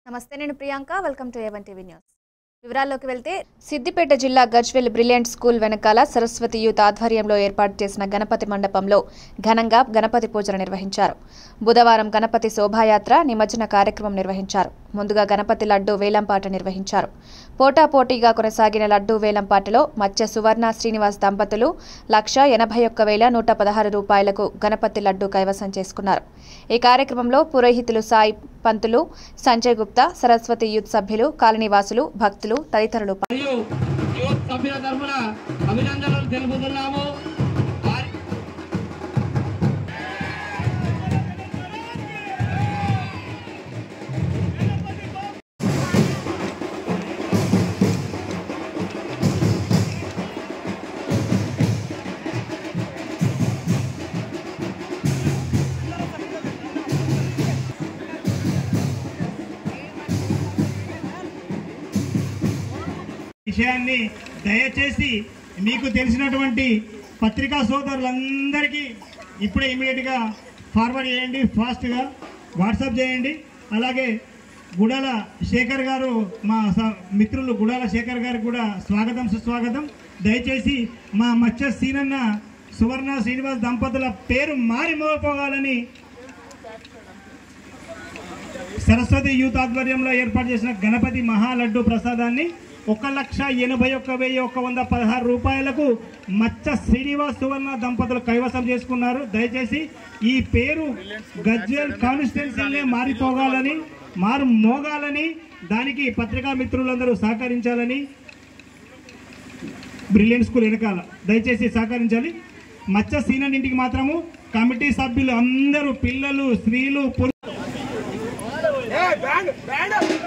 నమస్తే నేను Priyanka welcome to A one TV news వివరాల్లోకి వెళ్తే సిద్దిపేట జిల్లా గజ్వెల్ బ్రిలియంట్ స్కూల్ వెనకాల సరస్వతి యూత్ ఆధ్వర్యంలో ఏర్పాటు చేసిన గణపతి మండపంలో ఘనంగా గణపతి పూజలు నిర్వహించారు బుధవారం గణపతి శోభాయాత్ర నిమజ్జన కార్యక్రమం నిర్వహించారు ముందుగా గణపతి లడ్డు వేలంపాట నిర్వహించారు పోటాపోటీగా కొనసాగిన లడ్డు వేలంపాటలో మత్స్య సువర్ణ శ్రీనివాస్ దంపతులు లక్ష ఎనభై ఒక్క వేల నూట పదహారు రూపాయలకు గణపతి లడ్డు కైవసం చేసుకున్నారు ఈ కార్యక్రమంలో పురోహితులు సాయి పంతులు సంజయ్ గుప్తా సరస్వతి యూత్ సభ్యులు కాలనీవాసులు భక్తులు తదితరులు మరియు యూత్ సభ్యుల తరఫున అభినందనలు తెలుపుతున్నాము వారి- విషయాన్ని దయచేసి మీకు తెలిసినటువంటి పత్రికా సోదరులందరికీ ఇప్పుడే ఇమీడియట్గా ఫార్వర్డ్ చేయండి ఫాస్ట్గా వాట్సాప్ చేయండి అలాగే గుడాల శేఖర్ గారు మా స- మిత్రులు గుడాల శేఖర్ గారికి కూడా స్వాగతం సుస్వాగతం దయచేసి మా మత్స్య సీనన్న సువర్ణ శ్రీనివాస్ దంపతుల పేరు మారి మోగిపోవాలని సరస్వతి యూత్ ఆధ్వర్యంలో ఏర్పాటు చేసిన గణపతి మహాలడ్డు ప్రసాదాన్ని ఒక లక్ష ఎనభై ఒక్క వెయ్యి ఒక వంద పదహారు రూపాయలకు మచ్చ శ్రీనివాస్ సువర్ణ దంపతులు కైవసం చేసుకున్నారు దయచేసి ఈ పేరు గజ్వెల్ కాన్స్టిట్యున్సీనే మారిపోగాలని మారు మోగాలని దానికి పత్రికా మిత్రులందరూ సహకరించాలని బ్రిలియంట్ స్కూల్ వెనకాల దయచేసి సహకరించాలి మచ్చ సీనన్ ఇంటికి మాత్రము కమిటీ సభ్యులు అందరూ పిల్లలు స్త్రీలు పురుషులు ఏ, బ్యాండ్, బ్యాండ్.